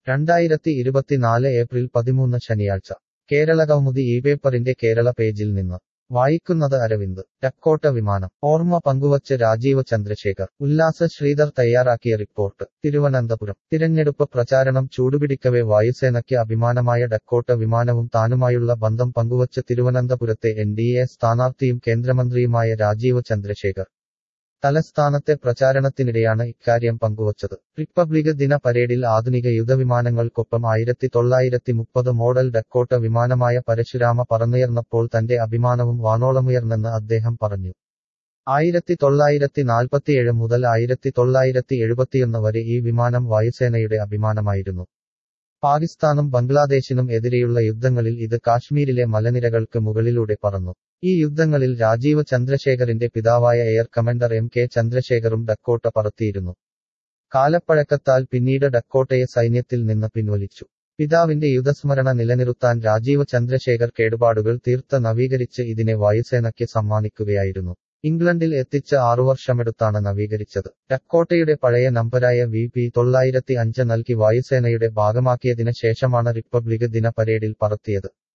രണ്ടായിരത്തി ഇരുപത്തിനാല് ഏപ്രിൽ പതിമൂന്ന് ശനിയാഴ്ച കേരള കൗമുദി ഈ പേപ്പറിന്റെ കേരള പേജിൽ നിന്ന് വായിക്കുന്നത് അരവിന്ദ് ഡക്കോട്ട വിമാനം ഓർമ്മ പങ്കുവച്ച് രാജീവ് ചന്ദ്രശേഖർ ഉല്ലാസ ശ്രീധർ തയ്യാറാക്കിയ റിപ്പോർട്ട് തിരുവനന്തപുരം തിരഞ്ഞെടുപ്പ് പ്രചാരണം ചൂടുപിടിക്കവെ വായുസേനയ്ക്ക് അഭിമാനമായ ഡക്കോട്ട വിമാനവും താനുമായുള്ള ബന്ധം പങ്കുവച്ച് തിരുവനന്തപുരത്തെ എൻ ഡി എ സ്ഥാനാർത്ഥിയും കേന്ദ്രമന്ത്രിയുമായ രാജീവ് ചന്ദ്രശേഖർ തലസ്ഥാനത്തെ പ്രചാരണത്തിനിടെയാണ് ഇക്കാര്യം പങ്കുവച്ചത് റിപ്പബ്ലിക് ദിന പരേഡിൽ ആധുനിക യുദ്ധവിമാനങ്ങൾക്കൊപ്പം ആയിരത്തി തൊള്ളായിരത്തി മുപ്പത് മോഡൽ ഡക്കോട്ട വിമാനമായ പരശുരാമ പറന്നുയർന്നപ്പോൾ തന്റെ അഭിമാനവും വാനോളമുയർന്നെന്ന് അദ്ദേഹം പറഞ്ഞു ആയിരത്തി തൊള്ളായിരത്തി നാൽപ്പത്തിയേഴ് മുതൽ ആയിരത്തി തൊള്ളായിരത്തി എഴുപത്തിയൊന്ന് വരെ ഈ വിമാനം വായുസേനയുടെ അഭിമാനമായിരുന്നു പാകിസ്ഥാനും ബംഗ്ലാദേശിനും എതിരെയുള്ള യുദ്ധങ്ങളിൽ ഇത് കാശ്മീരിലെ മലനിരകൾക്ക് മുകളിലൂടെ പറന്നു ഈ യുദ്ധങ്ങളിൽ രാജീവ് ചന്ദ്രശേഖറിന്റെ പിതാവായ എയർ കമാൻഡർ എം കെ ചന്ദ്രശേഖറും ഡക്കോട്ട പറത്തിയിരുന്നു കാലപ്പഴക്കത്താൽ പിന്നീട് ഡക്കോട്ടയെ സൈന്യത്തിൽ നിന്ന് പിൻവലിച്ചു പിതാവിന്റെ യുദ്ധസ്മരണ നിലനിർത്താൻ രാജീവ് ചന്ദ്രശേഖർ കേടുപാടുകൾ തീർത്ത് നവീകരിച്ച് ഇതിനെ വായുസേനയ്ക്ക് സമ്മാനിക്കുകയായിരുന്നു ഇംഗ്ലണ്ടിൽ എത്തിച്ച് ആറു വർഷമെടുത്താണ് നവീകരിച്ചത് ഡക്കോട്ടയുടെ പഴയ നമ്പരായ വി പി തൊള്ളായിരത്തി അഞ്ച് നൽകി വായുസേനയുടെ ഭാഗമാക്കിയതിന് ശേഷമാണ് റിപ്പബ്ലിക് ദിന പരേഡിൽ പറത്തിയത്